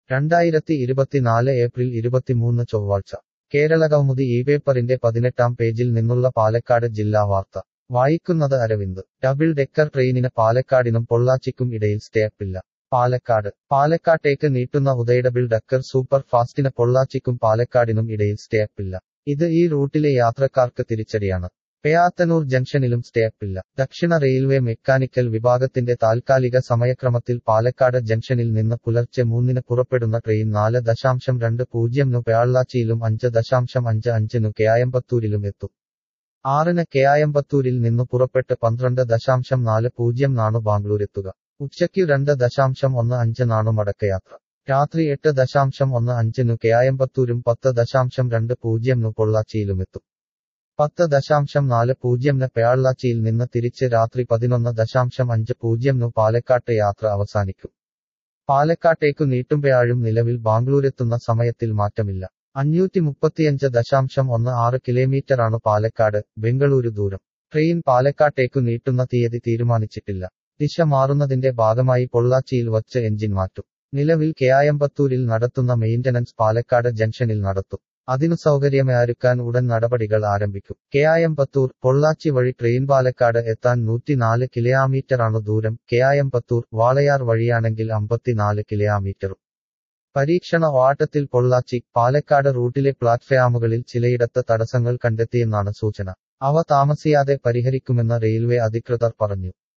രണ്ടായിരത്തി ഇരുപത്തിനാല് ഏപ്രിൽ ഇരുപത്തിമൂന്ന് ചൊവ്വാഴ്ച കേരള കൗമുദി ഈ പേപ്പറിന്റെ പതിനെട്ടാം പേജിൽ നിന്നുള്ള പാലക്കാട് ജില്ലാ വാർത്ത വായിക്കുന്നത് അരവിന്ദ് ഡബിൾ ഡെക്കർ ട്രെയിനിന് പാലക്കാടിനും പൊള്ളാച്ചിക്കും ഇടയിൽ സ്റ്റേപ്പില്ല പാലക്കാട് പാലക്കാട്ടേക്ക് നീട്ടുന്ന ഉദയഡബിൾ ഡക്കർ സൂപ്പർ ഫാസ്റ്റിന് പൊള്ളാച്ചിക്കും പാലക്കാടിനും ഇടയിൽ സ്റ്റേപ്പില്ല ഇത് ഈ റൂട്ടിലെ യാത്രക്കാർക്ക് തിരിച്ചടിയാണ് പേയാത്തനൂർ ജംഗ്ഷനിലും സ്റ്റേപ്പില്ല ദക്ഷിണ റെയിൽവേ മെക്കാനിക്കൽ വിഭാഗത്തിന്റെ താൽക്കാലിക സമയക്രമത്തിൽ പാലക്കാട് ജംഗ്ഷനിൽ നിന്ന് പുലർച്ചെ മൂന്നിന് പുറപ്പെടുന്ന ട്രെയിൻ നാല് ദശാംശം രണ്ട് പൂജ്യംനു പേയാള്ളാച്ചിയിലും അഞ്ച് ദശാംശം അഞ്ച് അഞ്ചിനു കെയായമ്പത്തൂരിലും എത്തും ആറിന് കെയായമ്പത്തൂരിൽ നിന്നു പുറപ്പെട്ട് പന്ത്രണ്ട് ദശാംശം നാല് പൂജ്യം നാണു ബാംഗ്ലൂരെത്തുക ഉച്ചയ്ക്കു രണ്ട് ദശാംശം ഒന്ന് അഞ്ച് നാണു മടക്കയാത്ര രാത്രി എട്ട് ദശാംശം ഒന്ന് അഞ്ചിനു കെയായമ്പത്തൂരും പത്ത് ദശാംശം രണ്ട് പൂജ്യംനു പൊള്ളാച്ചിയിലുമെത്തും പത്ത് ദശാംശം നാല് പൂജ്യംന് പേയാള്ളാച്ചിയിൽ നിന്ന് തിരിച്ച് രാത്രി പതിനൊന്ന് ദശാംശം അഞ്ച് പൂജ്യംനു പാലക്കാട്ട് യാത്ര അവസാനിക്കും പാലക്കാട്ടേക്കു നീട്ടുമ്പയാഴും നിലവിൽ ബാംഗ്ലൂരെത്തുന്ന സമയത്തിൽ മാറ്റമില്ല അഞ്ഞൂറ്റി മുപ്പത്തിയഞ്ച് ദശാംശം ഒന്ന് ആറ് കിലോമീറ്ററാണ് പാലക്കാട് ബംഗളൂരു ദൂരം ട്രെയിൻ പാലക്കാട്ടേക്കു നീട്ടുന്ന തീയതി തീരുമാനിച്ചിട്ടില്ല ദിശ മാറുന്നതിന്റെ ഭാഗമായി പൊള്ളാച്ചിയിൽ വച്ച് എഞ്ചിൻ മാറ്റും നിലവിൽ കെയായമ്പത്തൂരിൽ നടത്തുന്ന മെയിന്റനൻസ് പാലക്കാട് ജംഗ്ഷനിൽ നടത്തും അതിനു സൗകര്യമൊരുക്കാൻ ഉടൻ നടപടികൾ ആരംഭിക്കും കെയായമ്പത്തൂർ പൊള്ളാച്ചി വഴി ട്രെയിൻ പാലക്കാട് എത്താൻ നൂറ്റിനാല് കിലോമീറ്ററാണ് ദൂരം കെയായമ്പത്തൂർ വാളയാർ വഴിയാണെങ്കിൽ അമ്പത്തിനാല് കിലോമീറ്ററും പരീക്ഷണ ഓട്ടത്തിൽ പൊള്ളാച്ചി പാലക്കാട് റൂട്ടിലെ പ്ലാറ്റ്ഫോമുകളിൽ ചിലയിടത്ത് തടസ്സങ്ങൾ കണ്ടെത്തിയെന്നാണ് സൂചന അവ താമസിയാതെ പരിഹരിക്കുമെന്ന് റെയിൽവേ അധികൃതർ പറഞ്ഞു